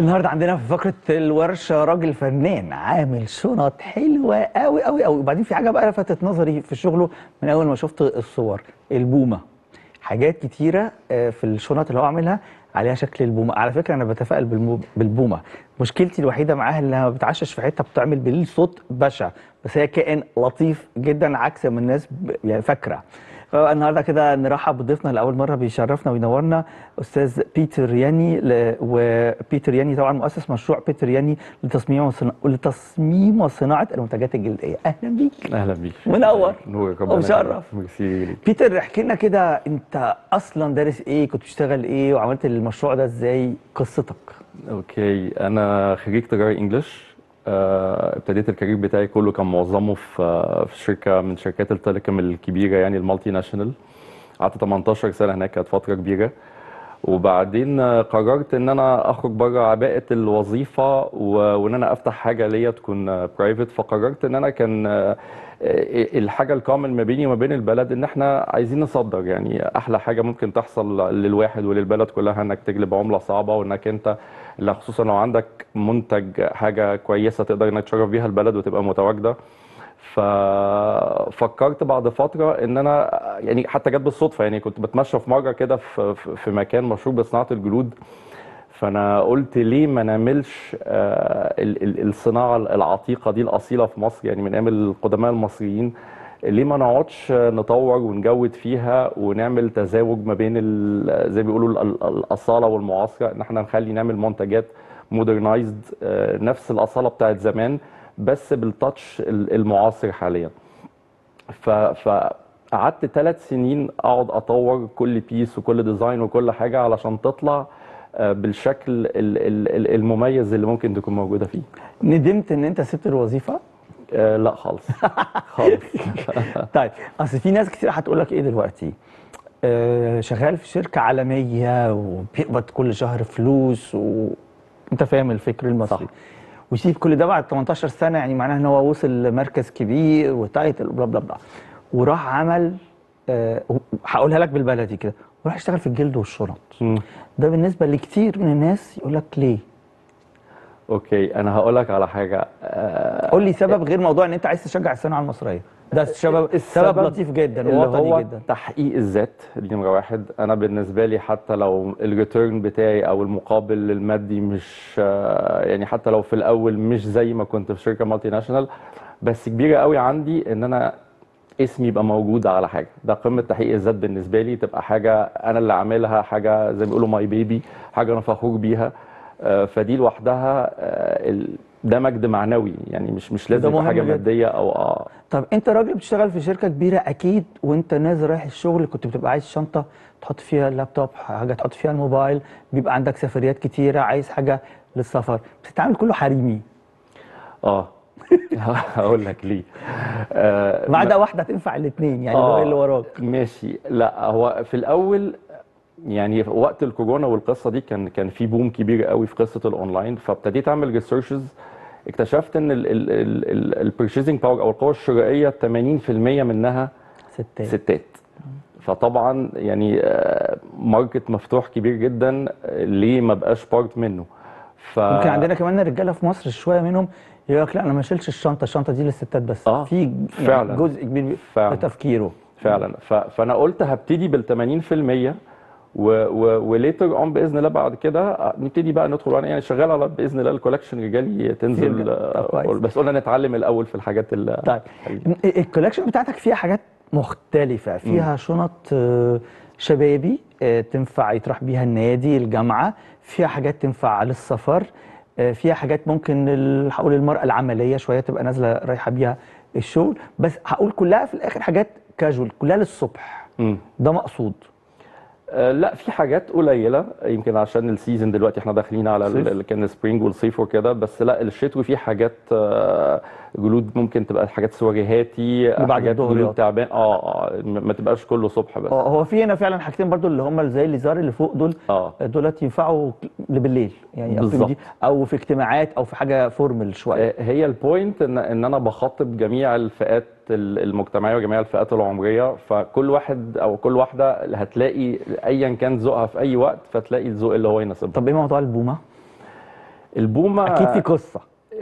النهارده عندنا في فقره الورشه راجل فنان عامل شنط حلوه قوي قوي قوي وبعدين في حاجه بقى لفتت نظري في شغله من اول ما شفت الصور البومه حاجات كتيره آه، في الشنط اللي هو عاملها عليها شكل البومه على فكره انا بتفائل بالمو- بالبومه مشكلتي الوحيده معاها انها ما بتعشش في حته بتعمل بالليل صوت بشع بس هي كائن لطيف جدا عكس ما الناس ب- يعني فاكره فالنهارده كده نرحب بضيفنا لاول مره بيشرفنا وينورنا استاذ بيتر ياني ل... وبيتر ياني طبعا مؤسس مشروع بيتر ياني لتصميم وصنا... لتصميم وصناعه المنتجات الجلديه اهلا بيك اهلا بيك منور. نور ربنا ومشرف. يخليك. ميرسي ليك بيتر احكي لنا كده انت اصلا دارس ايه كنت بتشتغل ايه وعملت المشروع ده ازاي قصتك اوكي انا خريج تجاره انجلش آه، ابتديت الكارير بتاعي كله كان معظمه في آه، في شركه من شركات التليكوم الكبيره يعني المالتي ناشونال قعدت 18 سنه هناك كانت فتره كبيره وبعدين آه، قررت ان انا اخرج بره عباءه الوظيفه و- وان انا افتح حاجه ليا تكون برايفت فقررت ان انا كان آه، آه، الحاجه الكومن ما بيني وما بين البلد ان احنا عايزين نصدر يعني احلى حاجه ممكن تحصل للواحد وللبلد كلها انك تجلب عمله صعبه وانك انت لا خصوصا لو عندك منتج حاجه كويسه تقدر انك تشرف بيها البلد وتبقى متواجده ففكرت بعد فتره ان انا يعني حتى جت بالصدفه يعني كنت بتمشى في مره كده في في- في مكان مشهور بصناعه الجلود فانا قلت ليه ما نعملش آه، ال- ال- الصناعه العتيقه دي الاصيله في مصر يعني من ايام القدماء المصريين ليه ما نقعدش نطور ونجود فيها ونعمل تزاوج ما بين ال- زي ما بيقولوا ال- ال- الاصاله والمعاصره ان احنا نخلي نعمل منتجات مودرنايزد نفس الاصاله بتاعت زمان بس بالتاتش ال- المعاصر حاليا ف فقعدت ثلاث سنين اقعد اطور كل بيس وكل ديزاين وكل حاجه علشان تطلع آه، بالشكل ال- ال- ال- المميز اللي ممكن تكون موجوده فيه ندمت ان انت سبت الوظيفه آه، لا خالص خالص طيب اصل في ناس كتير هتقول لك ايه دلوقتي آه شغال في شركه عالميه وبيقبض كل شهر فلوس وانت فاهم الفكر المصري صح. ويسيب كل ده بعد 18 سنه يعني معناها ان هو وصل لمركز كبير وتايتل بلا بلا بلا وراح عمل آه هقولها لك بالبلدي كده وراح يشتغل في الجلد والشنط مم. ده بالنسبه لكتير من الناس يقول لك ليه اوكي انا هقول لك على حاجه آه، قول لي سبب غير موضوع ان انت عايز تشجع الصناعه المصريه ده سبب سبب السبب لطيف جدا اللي ووطني هو جدا تحقيق الذات دي نمره واحد انا بالنسبه لي حتى لو الريتيرن بتاعي او المقابل المادي مش آه، يعني حتى لو في الاول مش زي ما كنت في شركه مالتي ناشونال بس كبيره قوي عندي ان انا اسمي يبقى موجود على حاجه ده قمه تحقيق الذات بالنسبه لي تبقى حاجه انا اللي عاملها حاجه زي ما بيقولوا ماي بيبي حاجه انا فخور بيها آه، فدي لوحدها آه، ال- ده مجد معنوي يعني مش مش لازم ده يبقى مهم حاجه جدا. ماديه او اه طب انت راجل بتشتغل في شركه كبيره اكيد وانت نازل رايح الشغل كنت بتبقى عايز شنطه تحط فيها اللابتوب حاجه تحط فيها الموبايل بيبقى عندك سفريات كتيره عايز حاجه للسفر بتتعامل كله حريمي اه هقول لك ليه آه، ما عدا واحده تنفع الاثنين يعني آه، آه اللي وراك ماشي لا هو في الاول يعني في وقت الكورونا والقصه دي كان كان في بوم كبير قوي في قصه الاونلاين فابتديت اعمل ريسيرشز اكتشفت ان البرشيزنج باور او القوه الشرائيه 80% منها ستات ستات فطبعا يعني آه، ماركت مفتوح كبير جدا آه، ليه ما بقاش بارت منه ف ممكن عندنا كمان رجاله في مصر شويه منهم يقول لك لا انا ما اشيلش الشنطه الشنطه دي للستات بس آه، في يعني فعلا. جزء كبير في فعلا. تفكيره فعلا ف... فانا قلت هبتدي بال 80% و... و... وليتر اون باذن الله بعد كده نبتدي بقى ندخل يعني شغال على باذن الله الكولكشن رجالي تنزل يرجع. طب آه، كويس. بس قلنا نتعلم الاول في الحاجات ال... طيب الكولكشن بتاعتك فيها حاجات مختلفة فيها شنط آه، شبابي آه، تنفع يتراح بيها النادي الجامعة فيها حاجات تنفع للسفر آه، فيها حاجات ممكن ال- هقول المرأة العملية شوية تبقى نازلة رايحة بيها الشغل بس هقول كلها في الآخر حاجات كاجوال كلها للصبح مم. ده مقصود آه، لا في حاجات قليله يمكن عشان السيزون دلوقتي احنا داخلين على صيف. ال- كان السبرينج والصيف وكده بس لا الشتوي فيه حاجات آه، جلود ممكن تبقى حاجات سواجهاتي بعد حاجات الظهر جلود يقط. تعبان اه اه ما ما تبقاش كله صبح بس هو هو في هنا فعلا حاجتين برضو اللي هم زي الازار اللي فوق دول اه دولت ينفعوا بالليل يعني أو في بالظبط. دي- او في اجتماعات او في حاجه فورمال شويه آه، هي البوينت ان ان انا بخاطب جميع الفئات ال- المجتمعيه وجميع الفئات العمريه فكل واحد او كل واحده هتلاقي ايا كان ذوقها في اي وقت فتلاقي الذوق اللي هو يناسبها طب ايه موضوع البومه البومه اكيد في قصه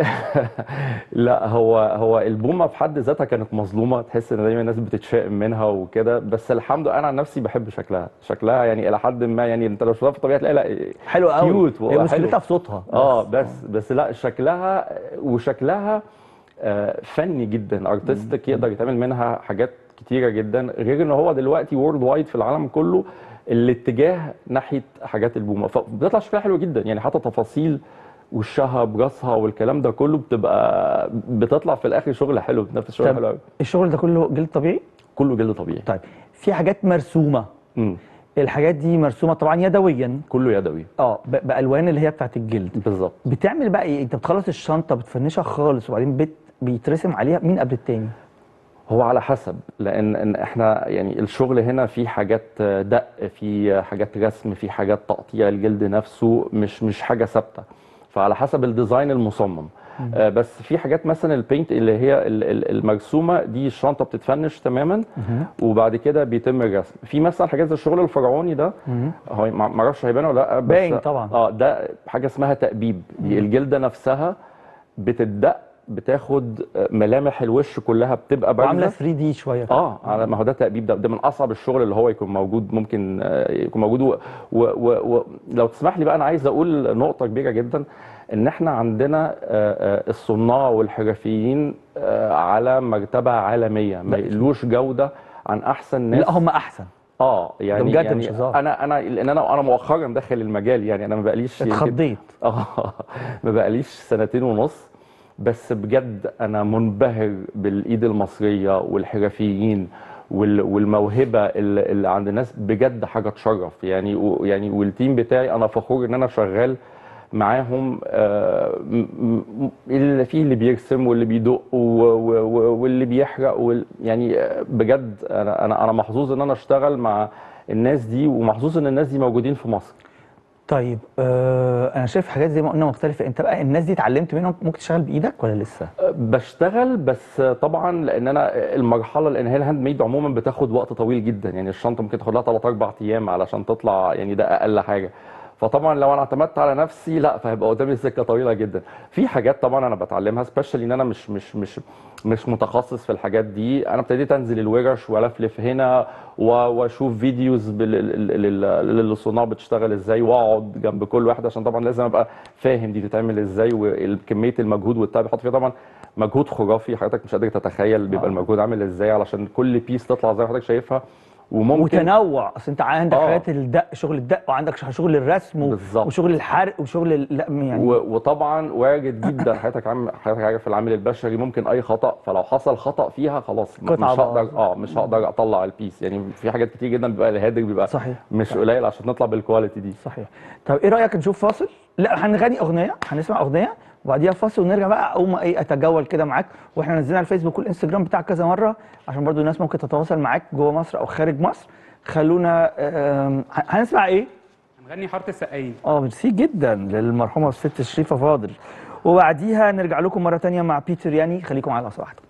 لا هو هو البومه في حد ذاتها كانت مظلومه تحس ان دايما الناس بتتشائم منها وكده بس الحمد لله انا عن نفسي بحب شكلها شكلها يعني الى حد ما يعني انت لو شفتها في الطبيعه تلاقي لا حلو قوي كيوت هي وحلو. مشكلتها في صوتها اه بس بس لا شكلها وشكلها آه، فني جدا ارتستيك يقدر يتعمل منها حاجات كتيره جدا غير ان هو دلوقتي وورلد وايد في العالم كله الاتجاه ناحيه حاجات البومه فبتطلع شكلها حلو جدا يعني حتى تفاصيل وشها براسها والكلام ده كله بتبقى بتطلع في الاخر شغل حلو بتنفذ شغل طب حلو قوي الشغل ده كله جلد طبيعي كله جلد طبيعي طيب في حاجات مرسومه امم الحاجات دي مرسومه طبعا يدويا كله يدوي اه ب- بالوان اللي هي بتاعت الجلد بالظبط بتعمل بقى ايه انت بتخلص الشنطه بتفنشها خالص وبعدين بت بيترسم عليها مين قبل التاني هو على حسب لان إن احنا يعني الشغل هنا في حاجات دق في حاجات رسم في حاجات تقطيع الجلد نفسه مش مش حاجه ثابته فعلى حسب الديزاين المصمم آه بس في حاجات مثلا البينت اللي هي ال- ال- المرسومه دي الشنطه بتتفنش تماما وبعد كده بيتم الرسم في مثلا حاجات زي الشغل الفرعوني ده هو ما ما اعرفش هيبان ولا لا بس باين طبعا. اه ده حاجه اسمها تأبيب دي الجلده نفسها بتدق بتاخد ملامح الوش كلها بتبقى بارزه وعامله 3 دي شويه كده. اه على ما هو ده تأبيب ده, ده من اصعب الشغل اللي هو يكون موجود ممكن آه، يكون موجود ولو و و و لو تسمح لي بقى انا عايز اقول نقطه كبيره جدا ان احنا عندنا آه، آه، الصناع والحرفيين آه، على مرتبه عالميه ما يقلوش جوده عن احسن ناس لا هم احسن اه يعني بجد يعني مش هزار. انا انا لان انا انا مؤخرا داخل المجال يعني انا ما بقاليش يمكن- اتخضيت اه ما بقاليش سنتين ونص بس بجد انا منبهر بالايد المصريه والحرفيين وال- والموهبه اللي اللي عند الناس بجد حاجه تشرف يعني و- يعني والتيم بتاعي انا فخور ان انا شغال معاهم آه، م- م- اللي فيه اللي بيرسم واللي بيدق و- و- و- واللي بيحرق وال- يعني آه، بجد انا انا انا محظوظ ان انا اشتغل مع الناس دي ومحظوظ ان الناس دي موجودين في مصر طيب آه انا شايف حاجات زي ما قلنا مختلفه انت بقى الناس دي اتعلمت منهم ممكن تشتغل بايدك ولا لسه بشتغل بس طبعا لان انا المرحله لان هي الهاند ميد عموما بتاخد وقت طويل جدا يعني الشنطه ممكن تاخد لها 3 4 ايام علشان تطلع يعني ده اقل حاجه فطبعا لو انا اعتمدت على نفسي لا فهيبقى قدامي سكه طويله جدا في حاجات طبعا انا بتعلمها سبيشالي ان انا مش مش مش مش متخصص في الحاجات دي انا ابتديت انزل الورش والفلف هنا و- واشوف فيديوز بال- لل- لل- للصناع بتشتغل ازاي واقعد جنب كل واحد عشان طبعا لازم ابقى فاهم دي بتتعمل ازاي وكميه المجهود والتعب بيحط فيها طبعا مجهود خرافي حضرتك مش قادر تتخيل بيبقى آه. المجهود عامل ازاي علشان كل بيس تطلع زي ما حضرتك شايفها وممكن وتنوع اصل انت عندك آه. حاجات الدق شغل الدق وعندك ش- شغل الرسم و- بالظبط. وشغل الحرق وشغل ال- لا يعني و- وطبعا وارد جدا حضرتك عم حضرتك عارف العامل البشري ممكن اي خطا فلو حصل خطا فيها خلاص م- قطعة مش هقدر باظت. اه مش هقدر اطلع البيس يعني في حاجات كتير جدا بيبقى الهادر بيبقى صحيح مش قليل عشان نطلع بالكواليتي دي صحيح طب ايه رايك نشوف فاصل لا هنغني اغنيه هنسمع اغنيه وبعديها فاصل ونرجع بقى اقوم ايه اتجول كده معاك واحنا نزلنا على الفيسبوك والانستجرام بتاعك كذا مره عشان برضو الناس ممكن تتواصل معاك جوه مصر او خارج مصر خلونا آم، ه- هنسمع ايه هنغني حاره السقايين اه ميرسي جدا للمرحومه الست شريفه فاضل وبعديها نرجع لكم مره تانية مع بيتر ياني خليكم على صراحتكم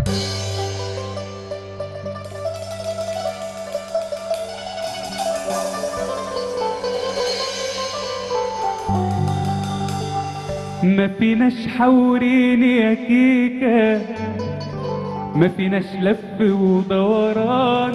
ما فيناش حوريني يا كيكة ما فيناش لف ودوران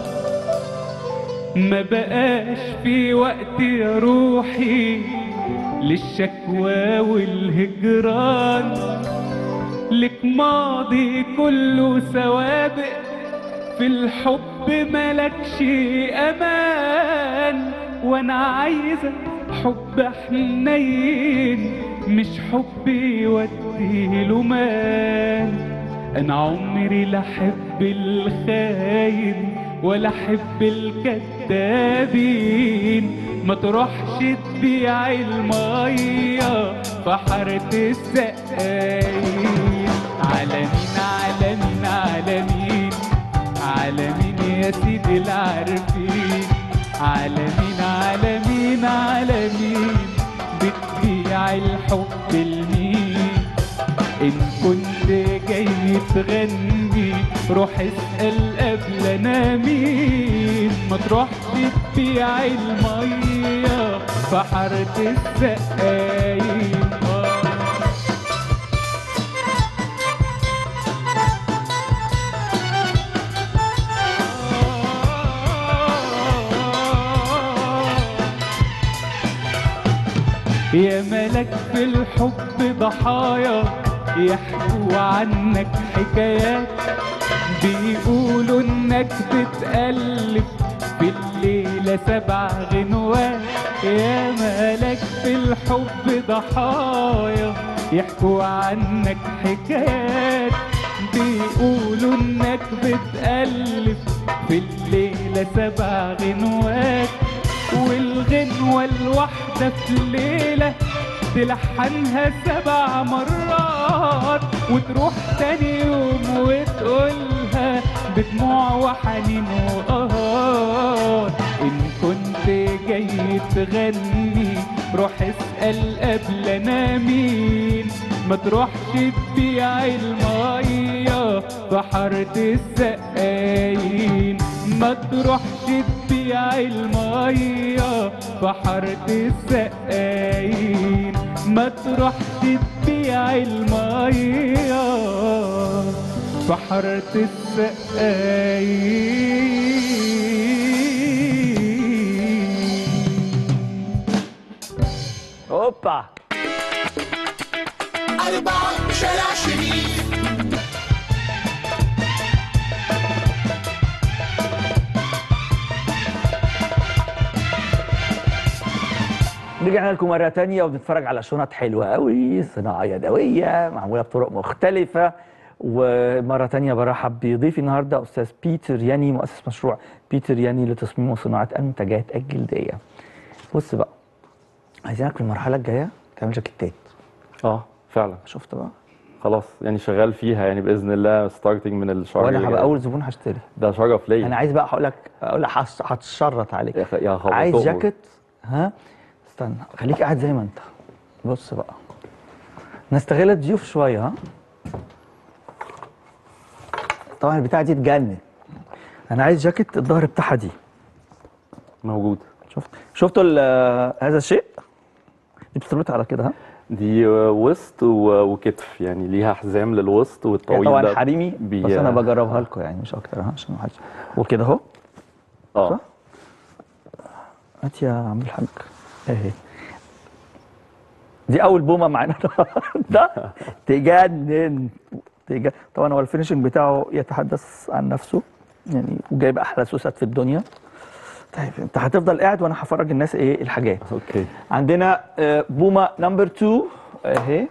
ما بقاش في وقت يا روحي للشكوى والهجران لك ماضي كله سوابق في الحب ملكش امان وانا عايزه حب حنين مش حب يوديله مال انا عمري لا احب الخاين ولا احب الكدابين ما تروحش تبيع الميه في حاره السقايين على مين على مين على مين على مين يا سيدي العارفين على مين على مين على مين بتبيع الحب لمين إن كنت جاي تغني روح اسأل قبل أنا مين ما تروحش تبيع المية في حارة السقايين آه يا ملك في الحب ضحايا يحكوا عنك حكايات بيقولوا انك بتألف في الليلة سبع غنوات يا ملك في الحب ضحايا يحكوا عنك حكايات بيقولوا انك بتألف في الليلة سبع غنوات والغنوة الواحدة في ليلة تلحنها سبع مرات وتروح تاني يوم وتقولها بدموع وحنين وقهار إن كنت جاي تغني روح اسأل قبل أنا مين ما تروحش تبيع المية في حارة السقايين ما تروحش تبيع المية في حارة السقايين ما تروحش تبيع المية في حارة السقايين هوبا أربعة شارع شريف رجعنا لكم مرة تانية وبنتفرج على شنط حلوة قوي صناعة يدوية معمولة بطرق مختلفة ومرة تانية برحب بضيفي النهاردة أستاذ بيتر ياني مؤسس مشروع بيتر ياني لتصميم وصناعة المنتجات الجلدية بص بقى عايزينك في المرحلة الجاية تعمل جاكيتات اه فعلا شفت بقى خلاص يعني شغال فيها يعني باذن الله ستارتنج من الشهر وانا اللي هبقى جاي. اول زبون هشتري ده شرف ليا انا عايز بقى هقول لك اقول لك هش- هتشرط عليك يا خ- يا خبر عايز تؤمر. جاكيت ها استنى خليك قاعد زي ما انت بص بقى نستغل الضيوف شويه ها طبعا البتاعه دي تجنن انا عايز جاكيت الظهر بتاعها دي موجود شفت شفتوا ال- هذا الشيء دي بتربط على كده ها دي وسط و- وكتف يعني ليها حزام للوسط هي والطويل طبعا ده حريمي بي- بس انا بجربها لكم يعني مش اكتر ها عشان ما حدش وكده اهو اه صح؟ هات يا عم الحاج اهي دي اول بومه معانا النهارده تجنن تجنن طبعا هو الفينشنج بتاعه يتحدث عن نفسه يعني وجايب احلى سوسات في الدنيا طيب انت هتفضل قاعد وانا هفرج الناس ايه الحاجات اوكي عندنا آه، بومه نمبر 2 اهي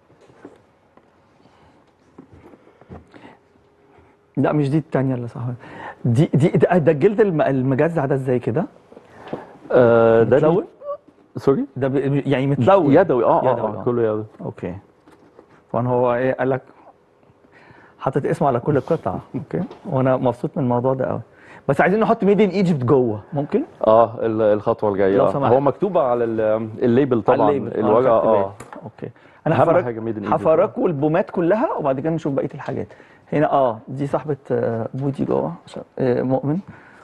لا مش دي التانية اللي صح دي دي ده, ده الجلد الم- المجزع ده ازاي كده؟ آه ده متلون؟ سوري ده ب... يعني متلون يدوي اه اه, يدوي، آه كله يدوي اوكي طبعا هو ايه قال لك حاطط اسمه على كل قطعه اوكي وانا مبسوط من الموضوع ده قوي بس عايزين نحط ميد ان ايجيبت جوه ممكن؟ اه ال- الخطوه الجايه لو آه. سمحت. هو مكتوب على ال- الليبل على طبعا الليبل. آه، الورقه خدت بالي. اه اوكي انا أهم هفرج حاجة made in Egypt. هفرجكم البومات كلها وبعد كده نشوف بقيه الحاجات هنا اه دي صاحبه آه، بودي جوه عشان- آه، مؤمن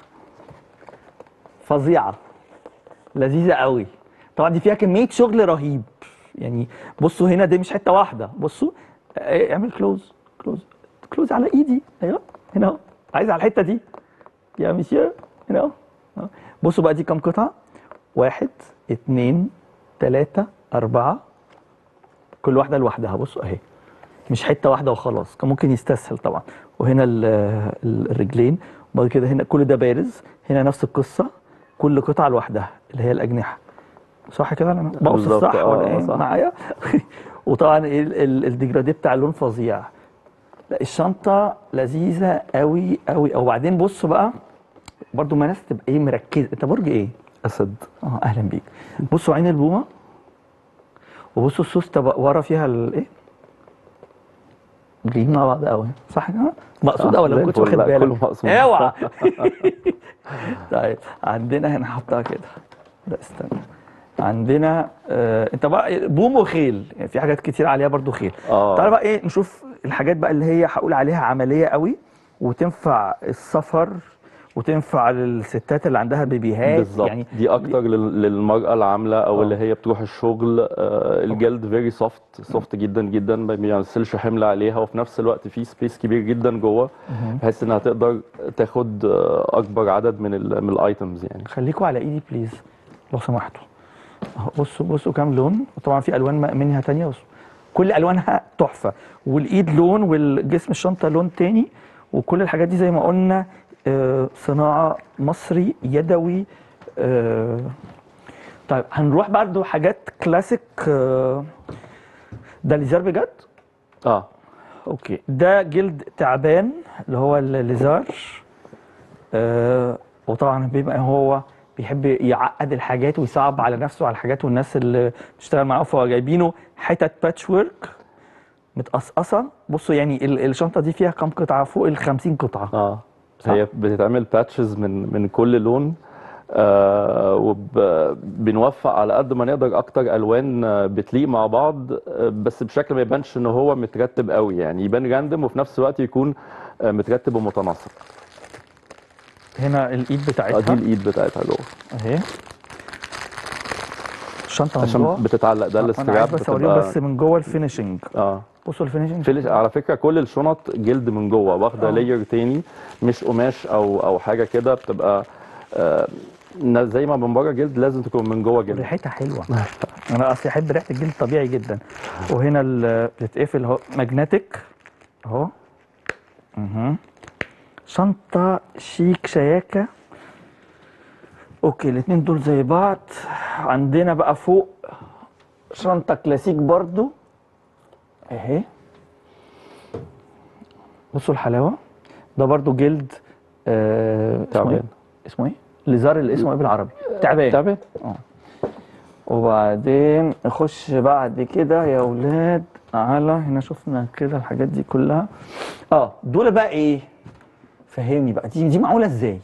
فظيعه لذيذه قوي طبعا دي فيها كميه شغل رهيب يعني بصوا هنا دي مش حته واحده بصوا آه، اعمل كلوز كلوز كلوز على ايدي ايوه هنا اهو عايز على الحته دي يا مسيو هنا اهو أهو. بصوا بقى دي كام قطعه واحد اتنين تلاتة أربعة كل واحدة لوحدها بصوا أهي مش حتة واحدة وخلاص كان ممكن يستسهل طبعا وهنا ال- ال- الرجلين وبعد كده هنا كل ده بارز هنا نفس القصة كل قطعة لوحدها اللي هي الأجنحة صح كده أنا بقص بالظبط، صح آه، ولا إيه صح. معايا وطبعا إيه ال- ال- الديجراديه بتاع اللون فظيع لا الشنطة لذيذة قوي قوي وبعدين بصوا بقى برضو ما ناس تبقى ايه مركزة انت برج ايه؟ اسد اه اهلا بيك بصوا عين البومه وبصوا السوسته بقى ورا فيها الايه جايين مع بعض قوي صح كده مقصود آه، ولا زي ما كنتش الفل. واخد لا، بالك كله مقصود. اوعى طيب عندنا هنا هحطها كده لا استنى عندنا آه انت بقى بوم وخيل يعني في حاجات كتير عليها برضو خيل آه. تعالى بقى ايه نشوف الحاجات بقى اللي هي هقول عليها عمليه قوي وتنفع السفر وتنفع للستات اللي عندها بيبيهات بالظبط يعني دي اكتر لل- للمراه العامله او آه. اللي هي بتروح الشغل آه الجلد فيري سوفت سوفت جدا جدا ما بيمثلش حمل عليها وفي نفس الوقت في سبيس كبير جدا جوه بحيث انها تقدر تاخد آه اكبر عدد من ال من الايتمز يعني خليكوا على ايدي بليز لو سمحتوا أهو بصوا بصوا كام لون وطبعا في الوان م- منها تانية بصوا كل الوانها تحفه والايد لون والجسم الشنطه لون تاني وكل الحاجات دي زي ما قلنا آه، صناعه مصري يدوي آه، طيب هنروح برضو حاجات كلاسيك آه، ده ليزار بجد اه اوكي ده جلد تعبان اللي هو الليزار آه وطبعا بيبقى هو بيحب يعقد الحاجات ويصعب على نفسه على الحاجات والناس اللي بتشتغل معاه فهو جايبينه حتت باتش ورك متقصقصه بصوا يعني ال- الشنطه دي فيها كام قطعه فوق ال 50 قطعه اه صح. هي بتتعمل باتشز من من كل لون آه وبنوفق على قد ما نقدر اكتر الوان آه، بتليق مع بعض آه، بس بشكل ما يبانش ان هو مترتب قوي يعني يبان راندم وفي نفس الوقت يكون آه، مترتب ومتناسق هنا الايد اه دي بتاعتها الايد بتاعتها جوه اهي الشنطه من عشان جوه بتتعلق ده انا عايز الاستراب بس اوريهم بتبقى بس من جوه الفينشنج اه بصوا الفينشنج فيلش على فكره كل الشنط جلد من جوه واخده آه. لاير تاني مش قماش او او حاجه كده بتبقى آه زي ما من بره جلد لازم تكون من جوه جلد ريحتها حلوه انا اصلي احب ريحه الجلد طبيعي جدا وهنا ال- بتتقفل اهو ماجنتيك اهو اها شنطه شيك شياكه اوكي الاتنين دول زي بعض عندنا بقى فوق شنطه كلاسيك برضو اهي بصوا الحلاوه ده برضو جلد آه اسمه تعبان. ايه اسمه ايه ليزار اللي اسمه ايه بالعربي تعبان تعبان وبعدين نخش بعد كده يا اولاد على هنا شفنا كده الحاجات دي كلها اه دول بقى ايه فهمني بقى دي دي معموله ازاي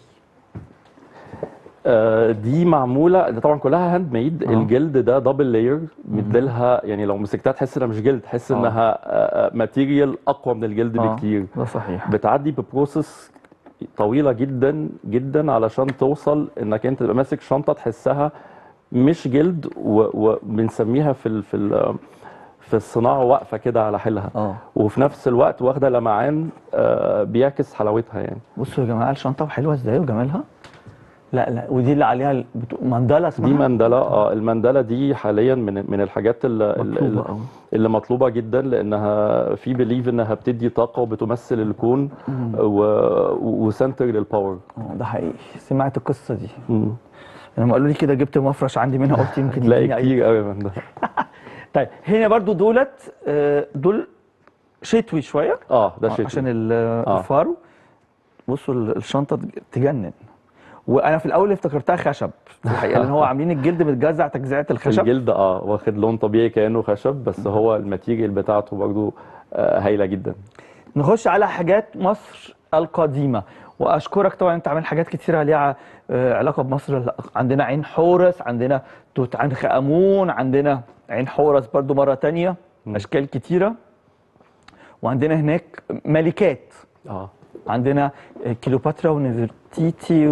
آه، دي معموله ده طبعا كلها هاند ميد آه. الجلد ده دبل لاير مديلها يعني لو مسكتها تحس انها مش جلد تحس آه. انها ماتيريال اقوى من الجلد آه، بكتير ده صحيح بتعدي ببروسس طويله جدا جدا علشان توصل انك انت تبقى ماسك شنطه تحسها مش جلد و- وبنسميها في ال في ال في الصناعه واقفه كده على حيلها اه وفي نفس الوقت واخده لمعان آه، بيعكس حلاوتها يعني بصوا يا جماعه الشنطه حلوه ازاي وجمالها لا لا ودي اللي عليها ال- بتو... مندله اسمها دي مندله اه المندله دي حاليا من من الحاجات اللي, مطلوبه قوي اللي مطلوبه جدا لانها في بليف انها بتدي طاقه وبتمثل الكون و- وسنتر للباور اه ده حقيقي سمعت القصه دي مم. لما قالوا لي كده جبت مفرش عندي منها قلت يمكن تلاقي يديني أي- كتير قوي من ده طيب هنا برضو دولت آه، دول شتوي شويه اه ده آه، شيء عشان ال- الفارو بصوا ال- الشنطه تجنن وانا في الاول افتكرتها خشب في الحقيقه لان هو عاملين الجلد متجزع تجزئه الخشب الجلد اه واخد لون طبيعي كانه خشب بس هو الماتيريال بتاعته برضو آه هايله جدا نخش على حاجات مصر القديمه واشكرك طبعا انت عامل حاجات كتيره ليها آه، علاقه بمصر عندنا عين حورس عندنا توت عنخ امون عندنا عين حورس برضو مره تانية اشكال كتيره وعندنا هناك ملكات اه عندنا كليوباترا ونفرتيتي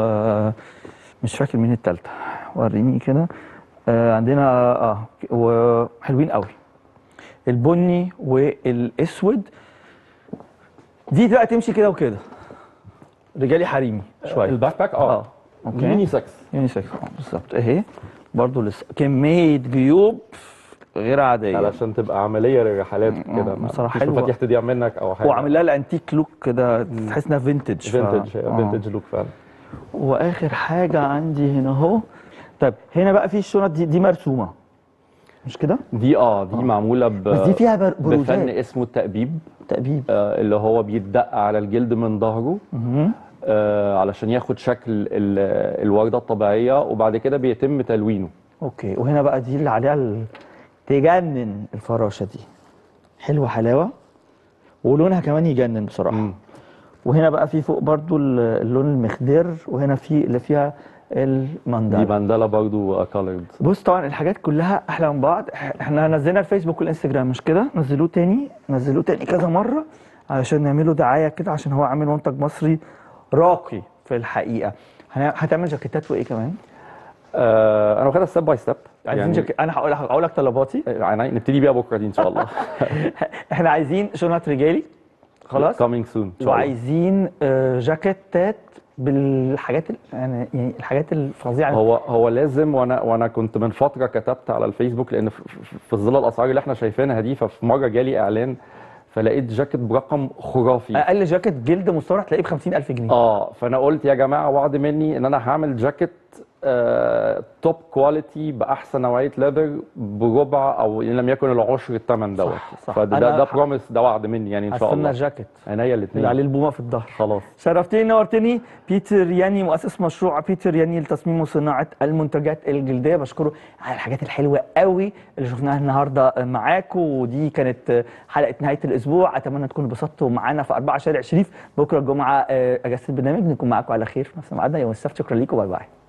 ومش فاكر مين التالتة وريني كده آه، عندنا اه وحلوين قوي البني والاسود دي بقى تمشي كده وكده رجالي حريمي شويه الباك باك اه اه اوكي يونيسكس يونيسكس اه بالظبط اهي برضو لسه كميه جيوب غير عاديه علشان تبقى عمليه للرحلات آه، كده ما بصراحة فيش حلوة. مفاتيح تضيع منك او حاجه وعامل لها الانتيك لوك كده تحس انها فينتج ف- فينتج آه. فينتج لوك فعلا واخر حاجه عندي هنا اهو طيب هنا بقى في الشنط دي دي مرسومه مش كده دي اه دي معموله ب بس دي فيها بر- بفن بروزات اسمه التأبيب تأبيب آه اللي هو بيتدق على الجلد من ظهره مهم. آه علشان ياخد شكل ال- الورده الطبيعيه وبعد كده بيتم تلوينه اوكي وهنا بقى دي اللي عليها ال... تجنن الفراشه دي حلوه حلاوه ولونها كمان يجنن بصراحه مم. وهنا بقى في فوق برضو ال- اللون المخضر وهنا في اللي فيها دي المندل مندله برضو كولرد بص طبعا الحاجات كلها احلى من بعض إح- احنا نزلنا الفيسبوك والانستجرام مش كده نزلوه تاني نزلوه تاني كذا مره علشان نعمله دعايه كده عشان هو عامل منتج مصري راقي في الحقيقه هن- هتعمل جاكيتات وايه كمان آه انا واخدها ستيب باي ستيب عايزين جاكيت انا هقول لك هقول لك طلباتي يعني نبتدي بيها بكره دي ان شاء الله احنا عايزين شنط رجالي خلاص كامينج سون وعايزين آه، جاكيتات بالحاجات ال- يعني يعني الحاجات الفظيعه هو هو لازم وانا وانا كنت من فتره كتبت على الفيسبوك لان في, في- في ظل الاسعار اللي احنا شايفينها دي ففي مره جالي اعلان فلقيت جاكيت برقم خرافي اقل جاكيت جلد مستورد تلاقيه ب 50000 جنيه اه فانا قلت يا جماعه وعد مني ان انا هعمل جاكيت آه توب كواليتي باحسن نوعيه ليذر بربع او ان لم يكن العشر الثمن دوت صح. فده أنا ده, ده ح- بروميس ده وعد مني يعني ان شاء هستنى الله الجاكيت عينيا اللي الاثنين عليه البومه في الظهر خلاص شرفتني نورتني بيتر ياني مؤسس مشروع بيتر ياني لتصميم وصناعه المنتجات الجلديه بشكره على الحاجات الحلوه قوي اللي شفناها النهارده معاكم ودي كانت حلقه نهايه الاسبوع اتمنى تكونوا انبسطتوا معانا في 4 شارع شريف بكره الجمعه آه، اجازه البرنامج نكون معاكم على خير في نفس ميعادنا يوم السبت شكرا ليكم باي باي